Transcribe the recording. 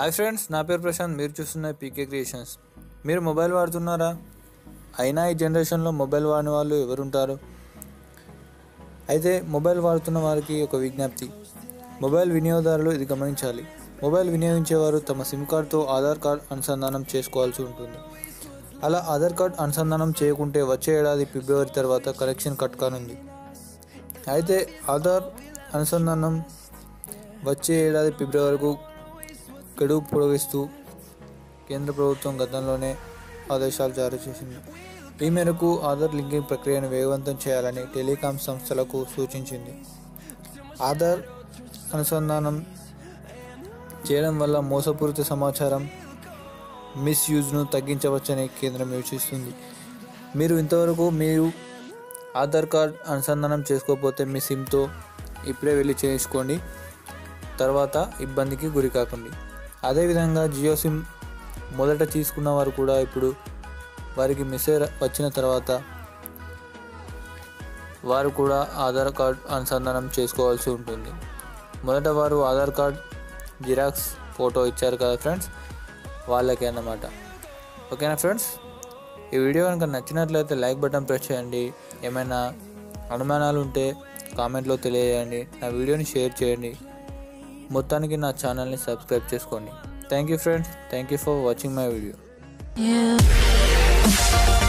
Hi friends నా పేరు ప్రశాంత్ మీరు చూస్తున్న పీకే క్రియేషన్స్ మీరు మొబైల్ వాడుతున్నారా అయినా ఈ జనరేషన్లో మొబైల్ వాడిన వాళ్ళు ఎవరుంటారు అయితే మొబైల్ వాడుతున్న వారికి ఒక విజ్ఞప్తి మొబైల్ వినియోగదారులు ఇది గమనించాలి మొబైల్ వినియోగించేవారు తమ సిమ్ కార్డ్తో ఆధార్ కార్డ్ అనుసంధానం చేసుకోవాల్సి ఉంటుంది అలా ఆధార్ కార్డ్ అనుసంధానం చేయకుంటే వచ్చే ఏడాది ఫిబ్రవరి తర్వాత కనెక్షన్ కట్ కానుంది అయితే ఆధార్ అనుసంధానం వచ్చే ఏడాది ఫిబ్రవరి వరకు గడువు పొడిగిస్తూ కేంద్ర ప్రభుత్వం గతంలోనే ఆదేశాలు జారీ చేసింది ఈ మేరకు ఆధార్ లింకింగ్ ప్రక్రియను వేగవంతం చేయాలని టెలికాం సంస్థలకు సూచించింది ఆధార్ అనుసంధానం చేయడం వల్ల మోసపూరిత సమాచారం మిస్యూజ్ను తగ్గించవచ్చని కేంద్రం యోచిస్తుంది మీరు ఇంతవరకు మీరు ఆధార్ కార్డ్ అనుసంధానం చేసుకోకపోతే మీ సిమ్తో ఇప్పుడే వెళ్ళి చేయించుకోండి తర్వాత ఇబ్బందికి గురి కాకండి అదేవిధంగా జియో సిమ్ మొదట తీసుకున్న వారు కూడా ఇప్పుడు వారికి మెసేజ్ వచ్చిన తర్వాత వారు కూడా ఆధార్ కార్డ్ అనుసంధానం చేసుకోవాల్సి ఉంటుంది మొదట వారు ఆధార్ కార్డ్ జిరాక్స్ ఫోటో ఇచ్చారు కదా ఫ్రెండ్స్ వాళ్ళకే అన్నమాట ఓకేనా ఫ్రెండ్స్ ఈ వీడియో కనుక నచ్చినట్లయితే లైక్ బటన్ ప్రెస్ చేయండి ఏమైనా అనుమానాలు ఉంటే కామెంట్లో తెలియజేయండి నా వీడియోని షేర్ చేయండి మొత్తానికి నా ఛానల్ని సబ్స్క్రైబ్ చేసుకోండి thank you friends thank you for watching my video Yeah.